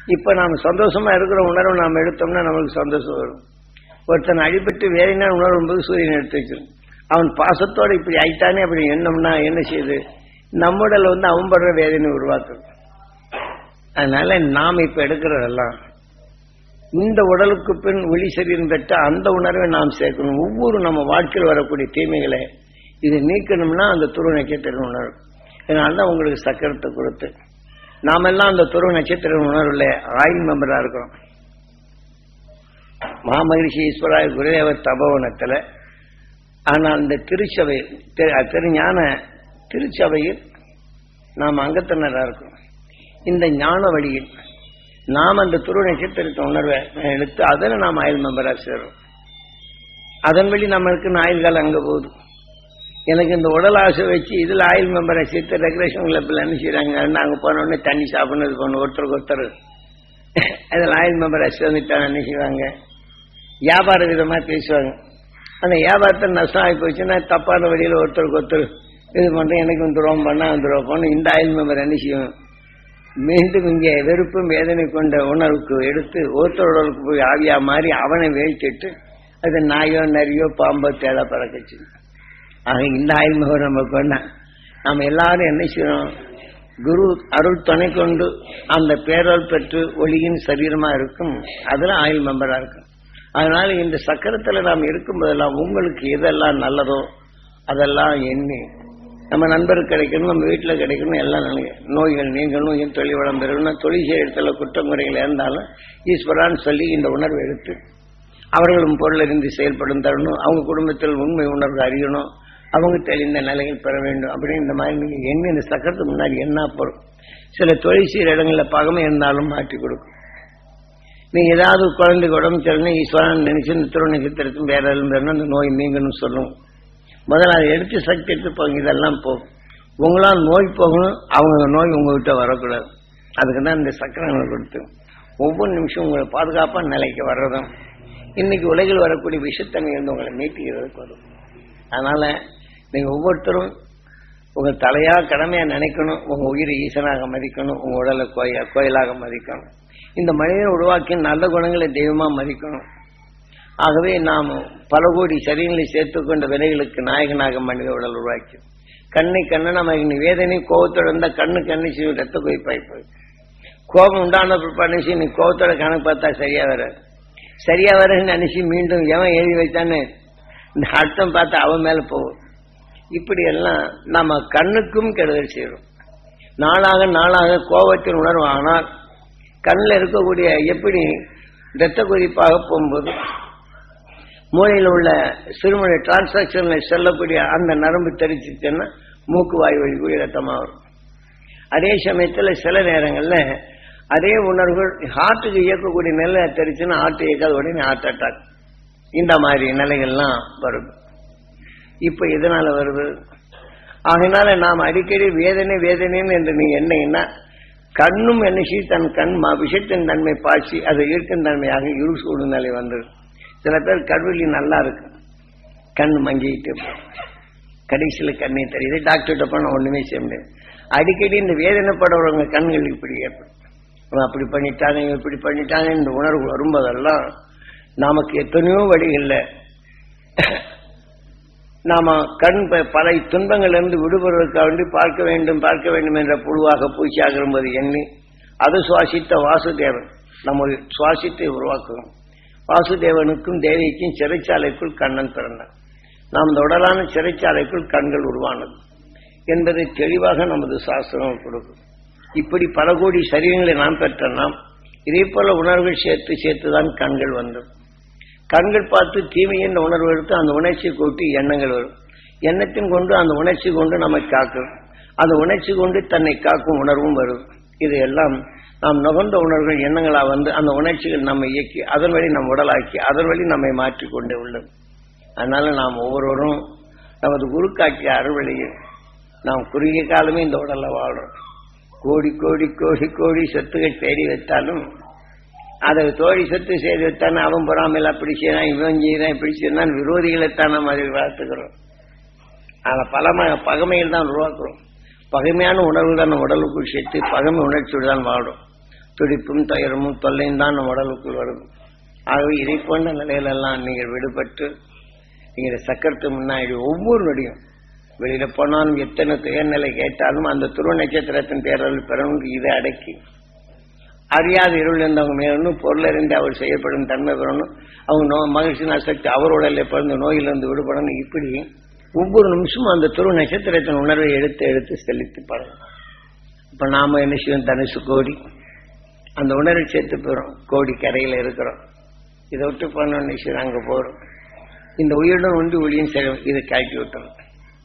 இப்ப நாம் சந்தோஷமா இருக்கிற உணர்வு நாம் எடுத்தோம்னா நமக்கு சந்தோஷம் வரும் ஒருத்தன் அடிபட்டு வேறினா உணரும் போது சூரியன் எடுத்து வைக்கணும் அவன் பாசத்தோட இப்படி ஆயிட்டானே அப்படி எண்ணம்னா என்ன செய்யுது நம்முடல வந்து அவன் படுற வேதனை உருவாக்குது அதனால நாம் இப்ப எடுக்கிறதெல்லாம் இந்த உடலுக்கு பின் ஒளி சரீரம் பெற்ற அந்த உணர்வை நாம் சேர்க்கணும் ஒவ்வொரு நம்ம வாழ்க்கையில் வரக்கூடிய தீமைகளை இதை நீக்கணும்னா அந்த துருவ நட்சத்திர உணர்வு இதனால்தான் உங்களுக்கு சக்கரத்தை கொடுத்து நாமெல்லாம் அந்த துருவ நட்சத்திர உணர்வுல ஆயில் மெம்பரா இருக்கிறோம் மாமகிழ்ச்சி ஈஸ்வராய குருதேவ தபோவனத்துல ஆனால் இந்த திருச்சபை திரு- திருஞான திருச்சபையில் நாம் அங்கத்தினரா இருக்கோம் இந்த ஞான வழியில் நாம் அந்த துருவ நட்சத்திரத்தை உணர்வை எடுத்து அதில் நாம் ஆயுள் மெம்பரா சேர்றோம் அதன் வழி நம்மளுக்கு ஆயுள் காலம் அங்க போகுது எனக்கு இந்த உடல் ஆசை வச்சு இதுல ஆயில் மெம்பரை சேர்த்து ரெகுலேஷன் கிளப்பில் என்ன செய்யறாங்க நாங்க போன உடனே தண்ணி சாப்பிடுறது போன ஒருத்தருக்கு ஒருத்தர் அதில் ஆயில் மெம்பரை சேர்ந்துட்டாங்க என்ன செய்வாங்க வியாபார விதமா பேசுவாங்க அந்த வியாபாரத்தில் நஷ்டம் ஆகி போச்சுன்னா தப்பான வழியில் ஒருத்தருக்கு ஒருத்தர் இது பண்றேன் எனக்கு வந்துடும் பண்ணா வந்துடும் போன இந்த ஆயில் மெம்பர் என்ன செய்யும் மீண்டும் இங்கே வெறுப்பும் வேதனை கொண்ட உணர்வுக்கு எடுத்து ஒருத்தர் உடலுக்கு போய் ஆவியா மாறி அவனை வீழ்த்திட்டு அது நாயோ நரியோ பாம்போ தேட பறக்கச்சு ஆக இந்த ஆயுள் முகம் நமக்கு வேண்டாம் நாம் எல்லாரும் என்ன செய்யணும் குரு அருள் துணை கொண்டு அந்த பேரல் பெற்று ஒளியின் சரீரமா இருக்கும் அதுல ஆயுள் மெம்பரா இருக்கும் அதனால இந்த சக்கரத்துல நாம் இருக்கும்போதெல்லாம் உங்களுக்கு எதெல்லாம் நல்லதோ அதெல்லாம் எண்ணி நம்ம நண்பருக்கு கிடைக்கணும் நம்ம வீட்டில் கிடைக்கணும் எல்லாம் நல்லது. நோய்கள் நீங்களும் என் தொழில் வளம் பெறணும் தொழில் செய்ய இடத்துல குற்றமுறைகள் இருந்தாலும் ஈஸ்வரான்னு சொல்லி இந்த உணர்வை எடுத்து அவர்களும் பொருளறிந்து செயல்படும் தரணும் அவங்க குடும்பத்தில் உண்மை உணர்வு அறியணும் அவங்க தெளிந்த நிலையில் பெற வேண்டும் அப்படின்னு இந்த மாதிரி நீங்க எண்ணி இந்த சக்கரத்துக்கு முன்னாடி என்ன போறோம் சில தொழில் செய்கிற இடங்களில் பகமை இருந்தாலும் மாற்றி கொடுக்கும் நீங்க ஏதாவது குழந்தைக்கு உடம்பு சரியில்லை ஈஸ்வரன் நினைச்சு இந்த திருவண்ண நட்சத்திரத்தும் வேற இருந்தாலும் அந்த நோய் நீங்கணும் சொல்லும் முதல்ல அதை எடுத்து சக்தி எடுத்து போங்க இதெல்லாம் போகும் உங்களால் நோய் போகணும் அவங்க நோய் உங்ககிட்ட வரக்கூடாது அதுக்கு தான் இந்த சக்கரங்களை கொடுத்து ஒவ்வொரு நிமிஷம் உங்களை பாதுகாப்பான நிலைக்கு வர்றதும் இன்னைக்கு உலகில் வரக்கூடிய விஷத்தன்மை இருந்து உங்களை மீட்டுகிறதுக்கு வரும் அதனால நீங்க ஒவ்வொருத்தரும் உங்க தலையா கடமையா நினைக்கணும் உங்க உயிரை ஈசனாக மதிக்கணும் உங்க உடலை கோய கோயிலாக மதிக்கணும் இந்த மனிதன் உருவாக்கி நல்ல குணங்களை தெய்வமா மதிக்கணும் ஆகவே நாம் பல கோடி சரீரங்களை சேர்த்துக் கொண்ட விலைகளுக்கு நாயகனாக மனித உடல் உருவாக்கி கண்ணை கண்ணை நம்ம வேதனை கோபத்தோட இருந்தா கண்ணு கண்ணு செய்யும் ரத்த கொய்ப்பாய்ப்பது கோபம் உண்டான பிற்பாடு நீ கோபத்தோட கணக்கு பார்த்தா சரியா வராது சரியா வரன்னு நினைச்சு மீண்டும் எவன் எழுதி வைத்தான்னு இந்த அர்த்தம் பார்த்தா அவன் மேல போகும் இப்படி எல்லாம் நம்ம கண்ணுக்கும் கெடுதல் செய்யறோம் நாளாக நாளாக கோபத்தின் உணர்வு ஆனால் கண்ணில் இருக்கக்கூடிய எப்படி இரத்த கொதிப்பாக போகும்போது மூளையில் உள்ள சிறுமொழி டிரான்சாக்சன்ல செல்லக்கூடிய அந்த நரம்பு தெரிச்சுச்சுன்னா மூக்கு வாய் வழி கூடிய ரத்தமாக வரும் அதே சமயத்தில் சில நேரங்களில் அதே உணர்வுகள் ஹார்ட்டுக்கு இயக்கக்கூடிய நிலை தெரிச்சுன்னா ஹார்ட் இயக்காத உடனே ஹார்ட் அட்டாக் இந்த மாதிரி நிலைகள்லாம் வருது இப்ப எதனால வருது ஆகையினால நாம் அடிக்கடி வேதனை வேதனைன்னு என்று நீங்க என்னன்னா கண்ணும் என்னசி தன் கண் மா- விஷத்தின் தன்மை பாய்ச்சி அது ஈர்க்கும் தன்மையாக இருள் சூடும் நிலை வந்தது சில பேர் கடுவெளி நல்லா இருக்கு கண் மங்கிட்டு கடைசியில் கண்ணே தெரியுது டாக்டர்கிட்ட போனால் ஒண்ணுமே செய்ய முடியாது அடிக்கடி இந்த வேதனைப்படுறவங்க கண்கள் இப்படி ஏற்படும் அவன் அப்படி பண்ணிட்டாங்க இவன் இப்படி பண்ணிட்டாங்க இந்த உணர்வு வரும்போதெல்லாம் நமக்கு எத்தனையோ வழிகள்ல நாம கண் ப- பல துன்பங்களிலிருந்து விடுபடுவதற்காக வேண்டி பார்க்க வேண்டும் பார்க்க வேண்டும் என்ற புழுவாக பூச்சியாக இருப்பது எண்ணி அது சுவாசித்த வாசுதேவன் நம்ம சுவாசித்தை உருவாக்குவோம் வாசுதேவனுக்கும் தேவிக்கும் சிறைச்சாலைக்குள் கண்ணன் பிறந்தான் நாம் இந்த உடலான சிறைச்சாலைக்குள் கண்கள் உருவானது என்பதை தெளிவாக நமது சாஸ்திரம் கொடுக்கும் இப்படி பல கோடி சரீரங்களை நாம் பெற்ற நாம் இதே போல உணர்வுகள் சேர்த்து சேர்த்துதான் கண்கள் வந்தது கண்கள் பார்த்து தீமை என்ற உணர்வு எடுத்து அந்த உணர்ச்சியை கூட்டி எண்ணங்கள் வரும் எண்ணத்தின் கொண்டு அந்த உணர்ச்சி கொண்டு நம்மை காக்கும் அந்த உணர்ச்சி கொண்டு தன்னை காக்கும் உணர்வும் வரும் இது எல்லாம் நாம் நுகர்ந்த உணர்வுகள் எண்ணங்களா வந்து அந்த உணர்ச்சிகள் நம்மை இயக்கி அதன் வழி நம் உடலாக்கி அதன் வழி நம்மை மாற்றிக் கொண்டே உள்ளது அதனால நாம் ஒவ்வொருவரும் நமது குரு காட்டிய அறுவழியில் நாம் குறுகிய காலமே இந்த உடல்ல வாழ்றோம் கோடி கோடி கோடி கோடி சொத்துகள் தேடி வைத்தாலும் அதை தோழி சொத்து செய்து வைத்தானே அவன் பொறாமல் அப்படி செய்யறான் இவன் செய்யறான் இப்படி செய்யறான் விரோதிகளைத்தான் நம்ம அதை வளர்த்துக்கிறோம் ஆனா பலம பகமையில் தான் உருவாக்குறோம் பகைமையான உணர்வு தான் நம்ம உடலுக்குள் சேர்த்து பகமை உணர்ச்சியோடு தான் வாழும் துடிப்பும் துயரமும் தொல்லையும் தான் நம் உடலுக்குள் வரும் ஆகவே இதை போன்ற நிலையிலெல்லாம் நீங்கள் விடுபட்டு நீங்கள் சக்கரத்து முன்னாடி ஒவ்வொரு நொடியும் வெளியில போனாலும் எத்தனை துயர்நிலை கேட்டாலும் அந்த துருவ நட்சத்திரத்தின் பேரல் பெறணும் இதை அடக்கி அறியாத இருள் இருந்தவங்க மேலும் பொருள் அறிந்து அவர் செய்யப்படும் தன்மை பெறணும் அவங்க நோ மகிழ்ச்சி சக்தி அவர் உடலில் பிறந்த நோயிலிருந்து விடுபடணும் இப்படி ஒவ்வொரு நிமிஷமும் அந்த துருவ நட்சத்திரத்தின் உணர்வை எடுத்து எடுத்து செலுத்தி பழகணும் இப்ப நாம என்ன செய்வோம் தனுசு கோடி அந்த உணர்வை சேர்த்து போறோம் கோடி கரையில இருக்கிறோம் இதை விட்டு போன நிச்சயம் அங்க போறோம் இந்த உயிருடன் ஒன்று ஒளியும் செய்யும் இதை காட்டி விட்டுறோம்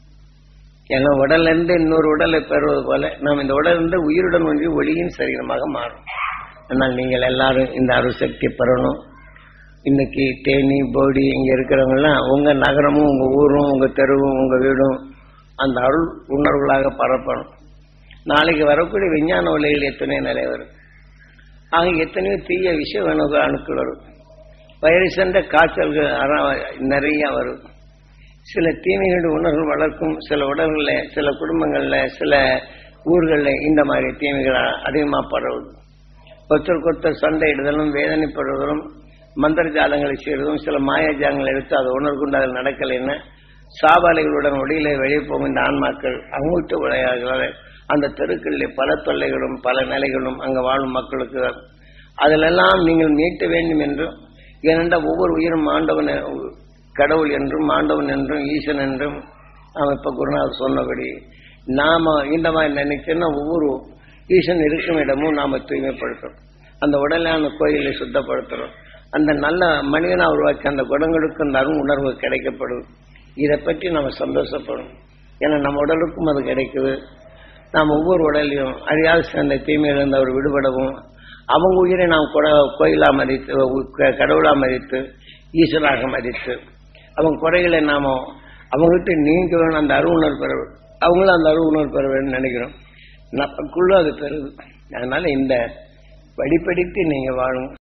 ஏன்னா உடல்ல இருந்து இன்னொரு உடலை பெறுவது போல நாம் இந்த உடல் இருந்து உயிருடன் ஒன்றி ஒளியின் சரீரமாக மாறும் ஆனால் நீங்கள் எல்லாரும் இந்த அருள் சக்தி பெறணும் இன்னைக்கு தேனி போடி இங்க இருக்கிறவங்கலாம் உங்க நகரமும் உங்க ஊரும் உங்க தெருவும் உங்க வீடும் அந்த அருள் உணர்வுகளாக பரப்பணும் நாளைக்கு வரக்கூடிய விஞ்ஞான உலகில் எத்தனையோ நிலை வரும் ஆக எத்தனையோ தீய விஷ அணுக அணுக்கள் வரும் வைரஸ் என்ற காய்ச்சல்கள் அற- நிறைய வரும் சில தீமைகளுடைய உணர்வு வளர்க்கும் சில உடல்களில் சில குடும்பங்கள்ல சில ஊர்களில் இந்த மாதிரி தீமைகள் அதிகமாக பரவுது ஒருத்தருக்கு ஒருத்தர் சண்டையிடுதலும் வேதனைப்படுவதும் மந்திர ஜாலங்களை செய்வதும் சில மாயாஜாலங்களை எடுத்து அதை உணர்வு கொண்டு அதில் நடக்கலைன்னா சாபாலைகளுடன் ஒடியிலே வெளியே போகும் இந்த ஆன்மாக்கள் அவங்கள்ட்ட விளையாடுகிற அந்த தெருக்களில் பல தொல்லைகளும் பல நிலைகளும் அங்கே வாழும் மக்களுக்கு அதிலெல்லாம் நீங்கள் மீட்ட வேண்டும் என்றும் ஏனென்றால் ஒவ்வொரு உயிரும் ஆண்டவன் கடவுள் என்றும் ஆண்டவன் என்றும் ஈசன் என்றும் நாம் இப்ப குருநாதர் சொன்னபடி நாம இந்த மாதிரி நினைச்சோன்னா ஒவ்வொரு ஈசன் இருக்கும் இடமும் நாம தூய்மைப்படுத்துறோம் அந்த உடலான கோயிலை சுத்தப்படுத்துறோம் அந்த நல்ல மனிதனா உருவாக்கி அந்த குணங்களுக்கு அந்த அருண் உணர்வு கிடைக்கப்படும் இதை பற்றி நம்ம சந்தோஷப்படும் ஏன்னா நம்ம உடலுக்கும் அது கிடைக்குது நாம் ஒவ்வொரு உடலையும் அறியாத சேர்ந்த தீமையிலிருந்து அவர் விடுபடவும் அவங்க உயிரை நாம் கொட கோயிலா மதித்து க- கடவுளா மதித்து ஈஸ்வராக மதித்து அவங்க குறைகளை நாம அவங்ககிட்ட நீங்க வேணும் அந்த அருவுணர் பெற அவங்களும் அந்த அருவுணர் பெற வேணும்னு நினைக்கிறோம் நமக்குள்ள அது பெறுது அதனால இந்த வழிபடித்து நீங்க வாழும்